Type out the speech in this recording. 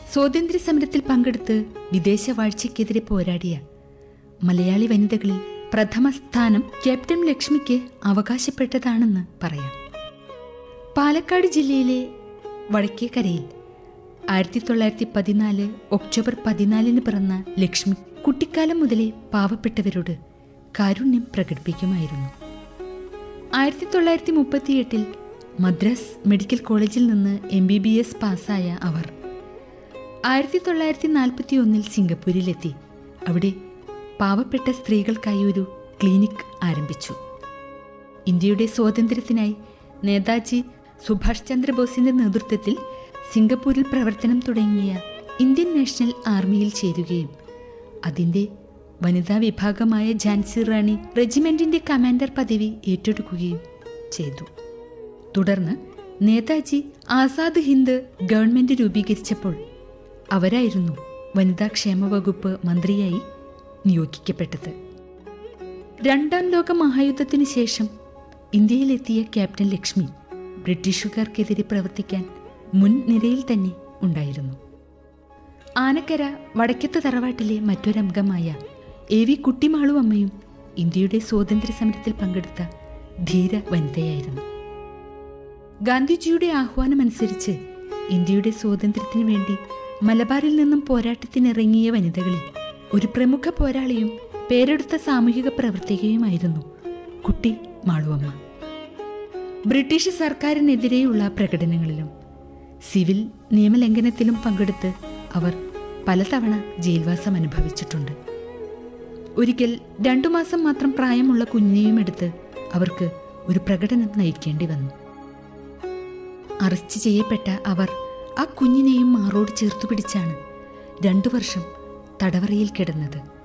സ്വാതന്ത്ര്യ സമരത്തിൽ പങ്കെടുത്ത് വിദേശ വാഴ്ചയ്ക്കെതിരെ പോരാടിയ മലയാളി വനിതകളിൽ പ്രഥമ സ്ഥാനം ക്യാപ്റ്റൻ ലക്ഷ്മിക്ക് അവകാശപ്പെട്ടതാണെന്ന് പറയാം പാലക്കാട് ജില്ലയിലെ വടക്കേക്കരയിൽ ആയിരത്തി തൊള്ളായിരത്തി പതിനാല് ഒക്ടോബർ പതിനാലിന് പിറന്ന ലക്ഷ്മി കുട്ടിക്കാലം മുതലേ പാവപ്പെട്ടവരോട് കാരുണ്യം പ്രകടിപ്പിക്കുമായിരുന്നു ആയിരത്തി തൊള്ളായിരത്തി മുപ്പത്തിയെട്ടിൽ മദ്രാസ് മെഡിക്കൽ കോളേജിൽ നിന്ന് എം ബി ബി എസ് പാസ്സായ അവർ ആയിരത്തി തൊള്ളായിരത്തി നാൽപ്പത്തി ഒന്നിൽ സിംഗപ്പൂരിലെത്തി അവിടെ പാവപ്പെട്ട സ്ത്രീകൾക്കായി ഒരു ക്ലിനിക് ആരംഭിച്ചു ഇന്ത്യയുടെ സ്വാതന്ത്ര്യത്തിനായി നേതാജി സുഭാഷ് ചന്ദ്രബോസിന്റെ നേതൃത്വത്തിൽ സിംഗപ്പൂരിൽ പ്രവർത്തനം തുടങ്ങിയ ഇന്ത്യൻ നാഷണൽ ആർമിയിൽ ചേരുകയും അതിന്റെ വനിതാ വിഭാഗമായ ഝാൻസി റാണി റെജിമെന്റിന്റെ കമാൻഡർ പദവി ഏറ്റെടുക്കുകയും ചെയ്തു തുടർന്ന് നേതാജി ആസാദ് ഹിന്ദ് ഗവൺമെന്റ് രൂപീകരിച്ചപ്പോൾ അവരായിരുന്നു വനിതാ ക്ഷേമ വകുപ്പ് മന്ത്രിയായി നിയോഗിക്കപ്പെട്ടത് രണ്ടാം ലോക മഹായുദ്ധത്തിനു ശേഷം ഇന്ത്യയിലെത്തിയ ക്യാപ്റ്റൻ ലക്ഷ്മി ബ്രിട്ടീഷുകാർക്കെതിരെ പ്രവർത്തിക്കാൻ മുൻനിരയിൽ തന്നെ ഉണ്ടായിരുന്നു ആനക്കര വടക്കത്ത് തറവാട്ടിലെ മറ്റൊരംഗമായ എ വി കുട്ടിമാളു അമ്മയും ഇന്ത്യയുടെ സ്വാതന്ത്ര്യ സമരത്തിൽ പങ്കെടുത്ത ധീര വനിതയായിരുന്നു ഗാന്ധിജിയുടെ ആഹ്വാനമനുസരിച്ച് ഇന്ത്യയുടെ സ്വാതന്ത്ര്യത്തിനു വേണ്ടി മലബാറിൽ നിന്നും പോരാട്ടത്തിനിറങ്ങിയ വനിതകളിൽ ഒരു പ്രമുഖ പോരാളിയും പേരെടുത്ത സാമൂഹിക പ്രവർത്തകയുമായിരുന്നു കുട്ടി മാളുവമ്മ ബ്രിട്ടീഷ് സർക്കാരിനെതിരെയുള്ള പ്രകടനങ്ങളിലും സിവിൽ നിയമലംഘനത്തിലും പങ്കെടുത്ത് അവർ പലതവണ ജയിൽവാസം അനുഭവിച്ചിട്ടുണ്ട് ഒരിക്കൽ രണ്ടു മാസം മാത്രം പ്രായമുള്ള കുഞ്ഞിനെയും എടുത്ത് അവർക്ക് ഒരു പ്രകടനം നയിക്കേണ്ടി വന്നു അറസ്റ്റ് ചെയ്യപ്പെട്ട അവർ ആ കുഞ്ഞിനെയും മാറോട് ചേർത്തു പിടിച്ചാണ് രണ്ടു വർഷം തടവറയിൽ കിടന്നത്